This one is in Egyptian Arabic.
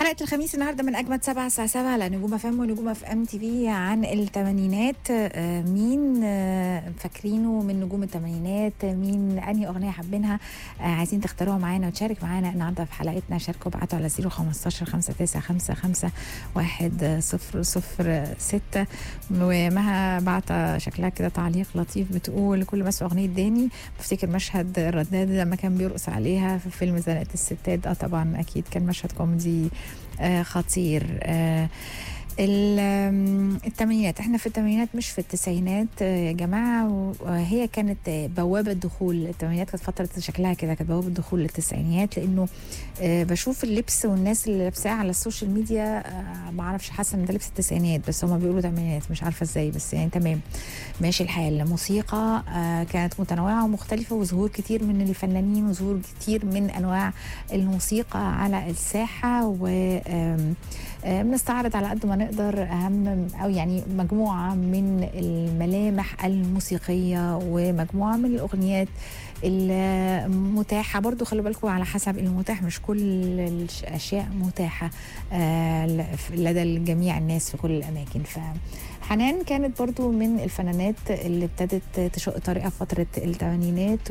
حلقة الخميس النهاردة من أجمد سبعة الساعة سبعة على نجوم اف ام ونجوم اف ام تي في عن الثمانينات آه، مين آه، فاكرينه من نجوم الثمانينات مين أنهي أغنية حابينها آه، عايزين تختاروها معانا وتشارك معانا النهاردة في حلقتنا شاركوا ابعتوا على 015 595 1 0 0 6 ومها بعت شكلها كده تعليق لطيف بتقول كل ما اسمع أغنية داني بفتكر مشهد الرداد لما كان بيرقص عليها في فيلم زنقة الستات اه طبعا أكيد كان مشهد كوميدي آه خطير آه ال- آم، الثمانينات احنا في الثمانينات مش في التسعينات آه، يا جماعه وهي كانت آه، بوابه دخول الثمانينات كانت فتره شكلها كده كانت بوابه دخول للتسعينيات لانه آه، بشوف اللبس والناس اللي لابساه على السوشيال ميديا آه، ما اعرفش حاسه ان ده لبس التسعينات بس هم بيقولوا ثمانينات مش عارفه ازاي بس يعني تمام ماشي الحال موسيقى آه، كانت متنوعه ومختلفه وظهور كتير من الفنانين وظهور كتير من انواع الموسيقى على الساحه و آم، آه، بنستعرض على قد ما نقدر اهم او يعني مجموعه من الملامح الموسيقيه ومجموعه من الاغنيات المتاحه برضو خلوا بالكم على حسب المتاح مش كل الاشياء متاحه آه، ل- لدى جميع الناس في كل الاماكن ف حنان كانت برضو من الفنانات اللي ابتدت تشق طريقها في فترة الثمانينات